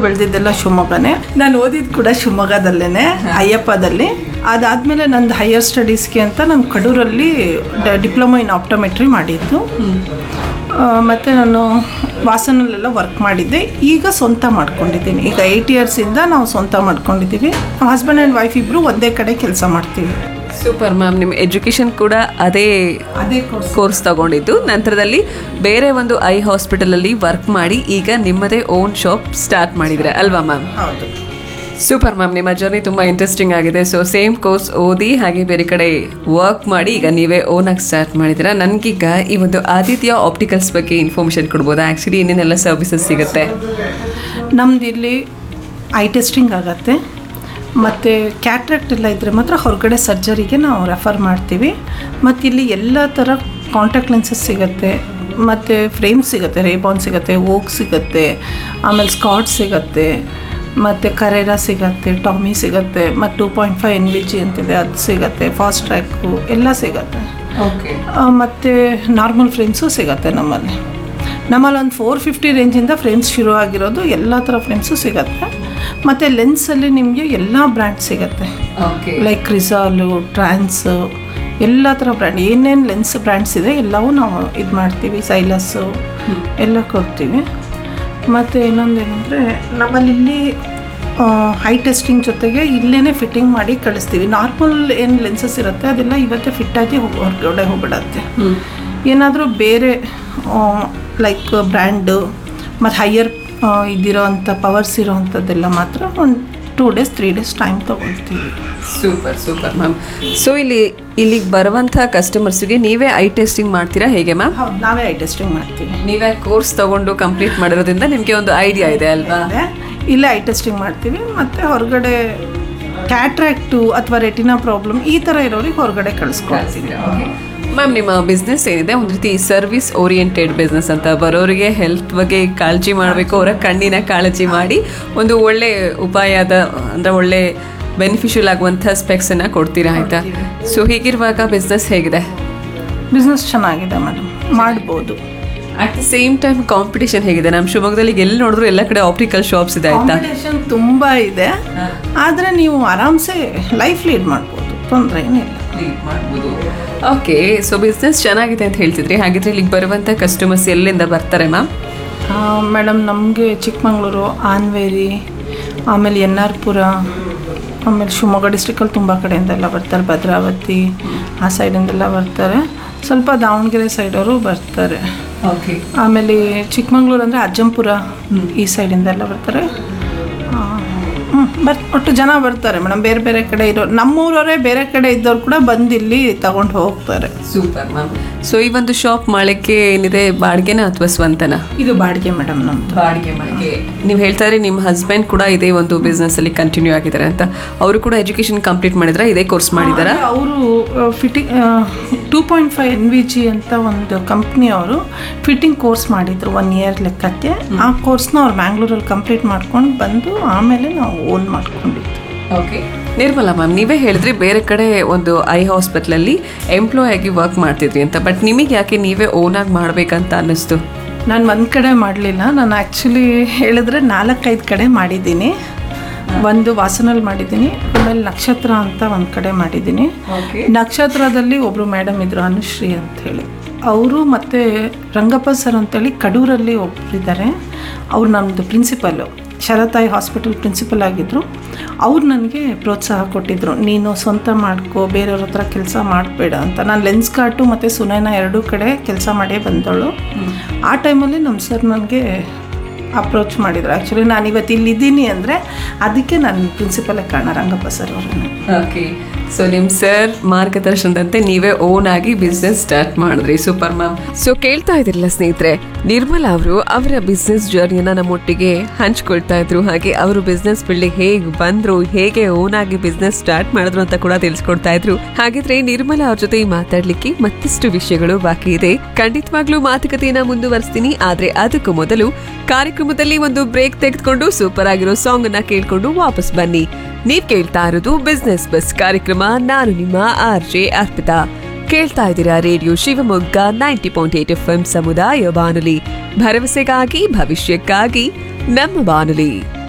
ಬೆಳೆದಿದ್ದೆಲ್ಲ ಶಿವಮೊಗ್ಗನೇ ನಾನು ಓದಿದ್ದು ಕೂಡ ಶಿವಮೊಗ್ಗದಲ್ಲೇ ಅಯ್ಯಪ್ಪದಲ್ಲಿ ಅದಾದಮೇಲೆ ನಂದು ಹೈಯರ್ ಸ್ಟಡೀಸ್ಗೆ ಅಂತ ನಾನು ಕಡೂರಲ್ಲಿ ಡಿಪ್ಲೊಮಾ ಇನ್ ಆಪ್ಟೋಮೆಟ್ರಿ ಮಾಡಿದ್ದು ಆ, ಮತ್ತೆ ನಾನು ವಾಸನಲ್ಲೆಲ್ಲ ವರ್ಕ್ ಮಾಡಿದ್ದೆ ಈಗ ಸ್ವಂತ ಮಾಡ್ಕೊಂಡಿದ್ದೀನಿ ಈಗ ಏಯ್ಟ್ ಇಯರ್ಸಿಂದ ನಾವು ಸ್ವಂತ ಮಾಡ್ಕೊಂಡಿದ್ದೀವಿ ನಮ್ಮ ಹಸ್ಬೆಂಡ್ ಆ್ಯಂಡ್ ವೈಫ್ ಇಬ್ಬರು ಒಂದೇ ಕಡೆ ಕೆಲಸ ಮಾಡ್ತೀವಿ ಸೂಪರ್ ಮ್ಯಾಮ್ ನಿಮ್ಮ ಎಜುಕೇಶನ್ ಕೂಡ ಅದೇ ಅದೇ ಕೋರ್ಸ್ ಕೋರ್ಸ್ ತಗೊಂಡಿದ್ದು ನಂತರದಲ್ಲಿ ಬೇರೆ ಒಂದು ಐ ಹಾಸ್ಪಿಟಲಲ್ಲಿ ವರ್ಕ್ ಮಾಡಿ ಈಗ ನಿಮ್ಮದೇ ಓನ್ ಶಾಪ್ ಸ್ಟಾರ್ಟ್ ಮಾಡಿದ್ರೆ ಅಲ್ವಾ ಮ್ಯಾಮ್ ಹೌದು ಸೂಪರ್ ಮ್ಯಾಮ್ ನಿಮ್ಮ ಜರ್ನಿ ತುಂಬ ಇಂಟ್ರೆಸ್ಟಿಂಗ್ ಆಗಿದೆ ಸೊ ಸೇಮ್ ಕೋರ್ಸ್ ಓದಿ ಹಾಗೆ ಬೇರೆ ಕಡೆ ವರ್ಕ್ ಮಾಡಿ ಈಗ ನೀವೇ ಓನ್ ಆಗಿ ಸ್ಟಾರ್ಟ್ ಮಾಡಿದ್ದೀರಾ ನನಗೀಗ ಈ ಒಂದು ಆದಿತ್ಯ ಆಪ್ಟಿಕಲ್ಸ್ ಬಗ್ಗೆ ಇನ್ಫಾರ್ಮೇಷನ್ ಕೊಡ್ಬೋದಾ ಆ್ಯಕ್ಚುಲಿ ಏನೇನೆಲ್ಲ ಸರ್ವಿಸಸ್ ಸಿಗುತ್ತೆ ನಮ್ದು ಇಲ್ಲಿ ಐ ಟೆಸ್ಟಿಂಗ್ ಆಗತ್ತೆ ಮತ್ತು ಕ್ಯಾಟ್ರಾಕ್ಟ್ ಎಲ್ಲ ಇದ್ದರೆ ಮಾತ್ರ ಹೊರಗಡೆ ಸರ್ಜರಿಗೆ ನಾವು ರೆಫರ್ ಮಾಡ್ತೀವಿ ಮತ್ತು ಇಲ್ಲಿ ಎಲ್ಲ ಥರ ಕಾಂಟ್ಯಾಕ್ಟ್ ಲೆನ್ಸಸ್ ಸಿಗುತ್ತೆ ಮತ್ತು ಫ್ರೇಮ್ ಸಿಗುತ್ತೆ ರೇಬಾನ್ ಸಿಗುತ್ತೆ ಓಕ್ ಸಿಗುತ್ತೆ ಆಮೇಲೆ ಸ್ಕಾಟ್ ಸಿಗುತ್ತೆ ಮತ್ತು ಕರೇರಾ ಸಿಗುತ್ತೆ ಟಾಮಿ ಸಿಗುತ್ತೆ ಮತ್ತು two point five N V G ಅಂತಿದೆ ಅದು ಸಿಗುತ್ತೆ ಫಾಸ್ಟ್ ಟ್ರ್ಯಾಕು ಎಲ್ಲ ಸಿಗುತ್ತೆ ಓಕೆ ಆ, ಮತ್ತು ನಾರ್ಮಲ್ ಫ್ರೇಮ್ಸು ಸಿಗುತ್ತೆ ನಮ್ಮಲ್ಲಿ ನಮ್ಮಲ್ಲಿ ಒಂದು ಫೋರ್ ಫಿಫ್ಟಿ ರೇಂಜಿಂದ ಫ್ರೇಮ್ಸ್ ಶುರು ಆಗಿರೋದು ಎಲ್ಲ ಥರ ಫ್ರೇಮ್ಸು ಸಿಗುತ್ತೆ ಮತ್ತು ಲೆನ್ಸಲ್ಲಿ ನಿಮಗೆ ಎಲ್ಲ ಬ್ರ್ಯಾಂಡ್ ಸಿಗುತ್ತೆ ಓಕೆ ಲೈಕ್ ರಿಸಾಲು ಟ್ರಾನ್ಸು ಎಲ್ಲ ಥರ ಬ್ರ್ಯಾಂಡ್ ಏನೇನು ಲೆನ್ಸ್ ಬ್ರ್ಯಾಂಡ್ಸ್ ಇದೆ ಎಲ್ಲವೂ ನಾವು ಇದು ಮಾಡ್ತೀವಿ ಸೈಲಸ್ಸು ಎಲ್ಲ ಕೊಡ್ತೀವಿ ಮತ್ತು ಇನ್ನೊಂದೇನೆಂದರೆ ನಮ್ಮಲ್ಲಿ ಇಲ್ಲಿ ಹೈ ಟೆಸ್ಟಿಂಗ್ ಜೊತೆಗೆ ಇಲ್ಲೇ ಫಿಟ್ಟಿಂಗ್ ಮಾಡಿ ಕಳಿಸ್ತೀವಿ ನಾರ್ಮಲ್ ಏನು ಲೆನ್ಸಸ್ ಇರುತ್ತೆ ಅದೆಲ್ಲ ಇವತ್ತೇ ಫಿಟ್ಟಾಗಿ ಹೋಗಿ ಹೊರಗಡೆ ಹೋಗ್ಬಿಡತ್ತೆ ಏನಾದರೂ ಬೇರೆ ಲೈಕ್ ಬ್ರ್ಯಾಂಡು ಮತ್ತು ಹೈಯರ್ ಇದಿರೋ ಅಂಥ ಪವರ್ಸ್ ಇರೋ ಅಂಥದ್ದೆಲ್ಲ ಮಾತ್ರ ಒಂದು two days three days time ತೊಗೊಳ್ತೀವಿ ಸೂಪರ್ ಸೂಪರ್ ಮ್ಯಾಮ್ ಸೊ ಇಲ್ಲಿ ಇಲ್ಲಿಗೆ ಬರುವಂಥ ಕಸ್ಟಮರ್ಸ್ಗೆ ನೀವೇ ಐ ಟೆಸ್ಟಿಂಗ್ ಮಾಡ್ತೀರಾ ಹೇಗೆ ಮ್ಯಾಮ್ ಹೌದು ನಾವೇ ಐ ಟೆಸ್ಟಿಂಗ್ ಮಾಡ್ತೀವಿ ನೀವೇ ಕೋರ್ಸ್ ತಗೊಂಡು ಕಂಪ್ಲೀಟ್ ಮಾಡಿರೋದ್ರಿಂದ ನಿಮಗೆ ಒಂದು ಐಡಿಯಾ ಇದೆ ಅಲ್ವಾ ಇದೆ. ಇಲ್ಲೇ ಐ ಟೆಸ್ಟಿಂಗ್ ಮಾಡ್ತೀವಿ ಮತ್ತು ಹೊರಗಡೆ ಕ್ಯಾಟ್ರಾಕ್ಟು ಅಥವಾ ರೆಟಿನಾ ಪ್ರಾಬ್ಲಮ್ ಈ ಥರ ಇರೋರಿಗೆ ಹೊರಗಡೆ ಕಳಿಸ್ಕೊಳ್ತೀವಿ ಮ್ಯಾಮ್ ನಿಮ್ಮ ಬಿಸ್ನೆಸ್ ಏನಿದೆ ಒಂದು ರೀತಿ ಸರ್ವಿಸ್ ಓರಿಯೆಂಟೆಡ್ ಬಿಸ್ನೆಸ್ ಅಂತ ಬರೋರಿಗೆ ಹೆಲ್ತ್ ಬಗ್ಗೆ ಕಾಳಜಿ ಮಾಡಬೇಕು ಅವರ ಕಣ್ಣಿನ ಕಾಳಜಿ ಮಾಡಿ ಒಂದು ಒಳ್ಳೆ ಉಪಾಯದ ಅಂದರೆ ಒಳ್ಳೆ ಬೆನಿಫಿಷಿಯಲ್ ಆಗುವಂಥ ಸ್ಪೆಕ್ಸನ್ನು ಕೊಡ್ತೀರಾ ಆಯಿತಾ ಸೊ ಹೀಗಿರುವಾಗ ಬಿಸ್ನೆಸ್ ಹೇಗಿದೆ ಬಿಸ್ನೆಸ್ ಚೆನ್ನಾಗಿದೆ ಮೇಡಮ್ ಮಾಡ್ಬೋದು at the same time competition ಹೇಗಿದೆ ನಮ್ಮ ಶಿವಮೊಗ್ಗದಲ್ಲಿ ಎಲ್ಲಿ ನೋಡಿದ್ರು ಎಲ್ಲ ಕಡೆ ಆಪ್ಟಿಕಲ್ ಶಾಪ್ಸ್ ಇದೆ ಆಯಿತಾ ಕಾಂಪಿಟೇಷನ್ ತುಂಬ ಇದೆ ಆದರೆ ನೀವು ಆರಾಮ್ಸೆ ಲೈಫ್ ಲೀಡ್ ಮಾಡ್ಬೋದು ತೊಂದರೆ ಏನಿಲ್ಲ ಮಾಡ್ಬೋದು ಓಕೆ ಸೊ ಬಿಸ್ನೆಸ್ ಚೆನ್ನಾಗಿದೆ ಅಂತ ಹೇಳ್ತಿದ್ರಿ ಹಾಗಿದ್ರೆ ಇಲ್ಲಿಗೆ ಬರುವಂಥ ಕಸ್ಟಮರ್ಸ್ ಎಲ್ಲಿಂದ ಬರ್ತಾರೆ ಮ್ಯಾಮ್ ಮೇಡಮ್ ನಮಗೆ ಚಿಕ್ಕಮಂಗ್ಳೂರು ಆನ್ವೇರಿ ಆಮೇಲೆ ಎನ್ ಆರ್ ಪುರ ಆಮೇಲೆ ಶಿವಮೊಗ್ಗ ಡಿಸ್ಟ್ರಿಕ್ಕಲ್ಲಿ ತುಂಬ ಕಡೆಯಿಂದೆಲ್ಲ ಬರ್ತಾರೆ ಭದ್ರಾವತಿ ಆ ಸೈಡಿಂದೆಲ್ಲ ಬರ್ತಾರೆ ಸ್ವಲ್ಪ ದಾವಣಗೆರೆ ಸೈಡವರು ಬರ್ತಾರೆ ಓಕೆ ಆಮೇಲೆ ಚಿಕ್ಕಮಂಗ್ಳೂರು ಅಂದರೆ ಅಜ್ಜಂಪುರ ಈ ಸೈಡಿಂದೆಲ್ಲ ಬರ್ತಾರೆ ಹ್ಞೂ ಬರ್ ಒಟ್ಟು ಜನ ಬರ್ತಾರೆ ಮೇಡಮ್ ಬೇರೆ ಬೇರೆ ಕಡೆ ಇರೋ ನಮ್ಮೂರವರೇ ಬೇರೆ ಕಡೆ ಇದ್ದವ್ರು ಕೂಡ ಬಂದು ಇಲ್ಲಿ ತಗೊಂಡು ಹೋಗ್ತಾರೆ ಸೂಪರ್ ಮ್ಯಾಮ್ ಸೊ ಈ ಒಂದು ಶಾಪ್ ಮಾಡಲಿಕ್ಕೆ ಏನಿದೆ ಬಾಡಿಗೆನ ಅಥವಾ ಸ್ವಂತನ ಇದು ಬಾಡಿಗೆ ಮೇಡಮ್ ನಮ್ಮದು ಬಾಡಿಗೆ ಮನೆಗೆ ನೀವು ಹೇಳ್ತಾ ಇದ್ರೆ ನಿಮ್ಮ ಹಸ್ಬೆಂಡ್ ಕೂಡ ಇದೇ ಒಂದು ಬಿಸ್ನೆಸ್ ಅಲ್ಲಿ ಕಂಟಿನ್ಯೂ ಆಗಿದ್ದಾರೆ ಅಂತ ಅವರು ಕೂಡ ಎಜುಕೇಶನ್ ಕಂಪ್ಲೀಟ್ ಮಾಡಿದ್ರ ಇದೇ ಕೋರ್ಸ್ ಮಾಡಿದಾರಾ ಅವರು fitting two point five N V G ಅಂತ ಒಂದು ಕಂಪ್ನಿ ಅವರು ಫಿಟ್ಟಿಂಗ್ ಕೋರ್ಸ್ ಮಾಡಿದ್ರು ಒನ್ ಇಯರ್ ಲೆಕ್ಕಕ್ಕೆ ಆ ಕೋರ್ಸ್ನ ಅವ್ರು ಬ್ಯಾಂಗ್ಳೂರಲ್ಲಿ ಕಂಪ್ಲೀಟ್ ಮಾಡ್ಕೊಂಡು ಬಂದು ಆಮೇಲೆ ನಾವು ಓನ್ ಮಾಡ್ಕೊಂಡಿದ್ದು ಓಕೆ ನಿರ್ಮಲಾ ಮ್ಯಾಮ್ ನೀವೇ ಹೇಳಿದ್ರಿ ಬೇರೆ ಕಡೆ ಒಂದು ಐ ಹಾಸ್ಪಿಟ್ಲಲ್ಲಿ ಎಂಪ್ಲಾಯ್ ಆಗಿ ವರ್ಕ್ ಮಾಡ್ತಿದ್ರಿ ಅಂತ ಬಟ್ ನಿಮಗೆ ಯಾಕೆ ನೀವೇ ಓನಾಗಿ ಮಾಡ್ಬೇಕಂತ ಅನ್ನಿಸ್ತು ನಾನು ಒಂದು ಕಡೆ ಮಾಡಲಿಲ್ಲ ನಾನು ಆ್ಯಕ್ಚುಲಿ ಹೇಳಿದ್ರೆ ನಾಲ್ಕೈದು ಕಡೆ ಮಾಡಿದ್ದೀನಿ ಒಂದು ವಾಸನಲ್ಲಿ ಮಾಡಿದ್ದೀನಿ ಆಮೇಲೆ ನಕ್ಷತ್ರ ಅಂತ ಒಂದು ಕಡೆ ಮಾಡಿದ್ದೀನಿ ನಕ್ಷತ್ರದಲ್ಲಿ ಒಬ್ಬರು ಮೇಡಮ್ ಇದ್ರು ಅನುಶ್ರೀ ಅಂತ ಹೇಳಿ ಅವರು ಮತ್ತು ರಂಗಪ್ಪ ಸರ್ ಅಂತೇಳಿ ಕಡೂರಲ್ಲಿ ಒಬ್ಬರಿದ್ದಾರೆ ಅವ್ರು ನಮ್ಮದು ಪ್ರಿನ್ಸಿಪಲ್ಲು ಶರತಾಯಿ ಹಾಸ್ಪಿಟಲ್ ಪ್ರಿನ್ಸಿಪಲ್ ಆಗಿದ್ದರು ಅವ್ರು ನನಗೆ ಪ್ರೋತ್ಸಾಹ ಕೊಟ್ಟಿದ್ದರು ನೀನು ಸ್ವಂತ ಮಾಡ್ಕೋ ಬೇರೆಯವ್ರ ಹತ್ರ ಕೆಲಸ ಮಾಡಬೇಡ ಅಂತ ನಾನು ಲೆನ್ಸ್ ಕಾರ್ಟು ಮತ್ತು ಸುನೈನ ಎರಡೂ ಕಡೆ ಕೆಲಸ ಮಾಡೇ ಬಂದವಳು ಆ ಟೈಮಲ್ಲಿ ನಮ್ಮ ಸರ್ ನನಗೆ ಅಪ್ರೋಚ್ ಮಾಡಿದ್ರು ಆ್ಯಕ್ಚುಲಿ ನಾನು ಇವತ್ತು ಇಲ್ಲಿದ್ದೀನಿ ಅಂದರೆ ಅದಕ್ಕೆ ನನ್ನ ಪ್ರಿನ್ಸಿಪಲೇ ಕಾರಣ ರಂಗಪ್ಪ ಸರ್ ಅವ್ರನ್ನ ಓಕೆ ಸೊ ನಿಮ್ಮ ಸರ್ ಮಾರ್ಗದರ್ಶನದಂತೆ ನೀವೇ ಓನ್ ಆಗಿ ಬಿಸ್ನೆಸ್ ಸ್ಟಾರ್ಟ್ ಮಾಡಿದ್ರಿ ಸೂಪರ್ ಮ್ಯಾಮ್ ಸೊ ಕೇಳ್ತಾ ಇದ್ರಲ್ಲ ಸ್ನೇಹಿತರೆ ನಿರ್ಮಲಾ ಅವರು ಅವರ ಬಿಸ್ನೆಸ್ ಜರ್ನಿಯನ್ನ ನಮ್ಮೊಟ್ಟಿಗೆ ಹಂಚ್ಕೊಳ್ತಾ ಇದ್ರು ಹಾಗೆ ಅವರು ಬಿಸ್ನೆಸ್ ಫೀಲ್ಡ್ ಹೇಗೆ ಬಂದ್ರು ಹೇಗೆ ಓನ್ ಆಗಿ ಬಿಸ್ನೆಸ್ ಸ್ಟಾರ್ಟ್ ಮಾಡಿದ್ರು ಅಂತ ಕೂಡ ತಿಳಿಸ್ಕೊಡ್ತಾ ಇದ್ರು ಹಾಗಿದ್ರೆ ನಿರ್ಮಲಾ ಅವ್ರ ಜೊತೆ ಮಾತಾಡ್ಲಿಕ್ಕೆ ಮತ್ತಿಷ್ಟು ವಿಷಯಗಳು ಬಾಕಿ ಇದೆ ಖಂಡಿತವಾಗ್ಲೂ ಮಾತುಕತೆಯನ್ನ ಮುಂದುವರಿಸ್ತೀನಿ ಆದ್ರೆ ಅದಕ್ಕೂ ಮೊದಲು ಕಾರ್ಯಕ್ರಮದಲ್ಲಿ ಒಂದು ಬ್ರೇಕ್ ತೆಗೆದುಕೊಂಡು ಸೂಪರ್ ಆಗಿರೋ ಸಾಂಗ್ ಅನ್ನ ಕೇಳ್ಕೊಂಡು ವಾಪಸ್ ಬನ್ನಿ ನೀವ್ ಕೇಳ್ತಾ ಇರೋದು ಬಿಸ್ನೆಸ್ ಬಸ್ ಕಾರ್ಯಕ್ರಮ ನಾನು ನಿಮ್ಮ ಆರ್ ಜೆ ಅರ್ಪಿತಾ ಕೇಳ್ತಾ ಇದ್ದೀರಾ radio Shivamogga ninety point eight F M ಸಮುದಾಯ ಬಾನುಲಿ ಭರವಸೆಗಾಗಿ ಭವಿಷ್ಯಕ್ಕಾಗಿ ನಮ್ಮ ಬಾನುಲಿ